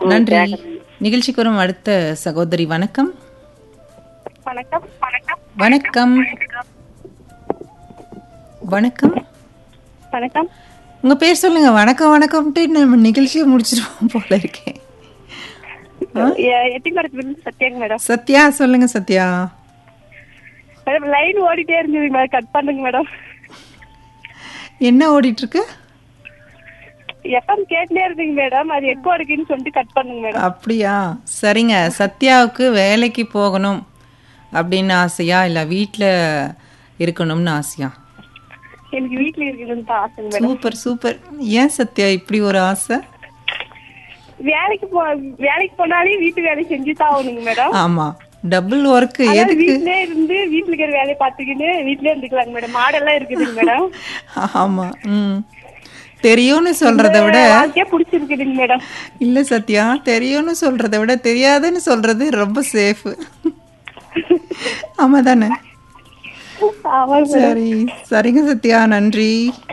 நன்றி நிகழ்ச்சிக்கு வரும் அடுத்த சகோதரி வணக்கம் வணக்கம் வணக்கம் வணக்கம் வணக்கம் வணக்கம் உங்க பேர் சொல்லுங்க வணக்கம் வணக்கம்ட்டு நம்ம நிகழ்ச்சியை முடிச்சிருவோம் போல இருக்கேன் எட்டிமரத்துலேருந்து சத்யாங்க மேடம் சத்யா சொல்லுங்க சத்யா மேடம் லைன் ஓடிட்டே இருந்தது மேடம் கட் பண்ணுங்க மேடம் என்ன ஓடிட்டு இருக்கு எஃப்எம் கேட்டுட்டே இருந்தீங்க மேடம் அது எக்கோ அடிக்குன்னு சொல்லிட்டு கட் பண்ணுங்க மேடம் அப்படியா சரிங்க சத்யாவுக்கு வேலைக்கு போகணும் அப்படின்னு ஆசையா இல்லை வீட்டில் இருக்கணும்னு ஆசையா எனக்கு வீட்ல இருக்குதுன்னு தான் ஆசைங்க மேடம் சூப்பர் சூப்பர் ஏன் சத்யா இப்படி ஒரு ஆசை வேலைக்கு போ வேலைக்கு போனாலே வீட்டு வேலை செஞ்சு தான் ஆகணுங்க மேடம் ஆமா டபுள் ஒர்க்கு அதாவது எதுக்கு வீட்லயே இருந்து வீட்டுல இருக்கிற வேலையை பார்த்துக்கின்னு வீட்லயே இருந்துக்கலாங்க மேடம் மாடெல்லாம் இருக்குதுங்க மேடம் ஆமா ம் தெரியும்னு சொல்றத விட வாழ்க்கையே பிடிச்சிருக்குதுங்க மேடம் இல்ல சத்யா தெரியும்னு சொல்றத விட தெரியாதுன்னு சொல்றது ரொம்ப சேஃப் ஆமா தானே ஆமாங்க சரி சரிங்க சத்யா நன்றி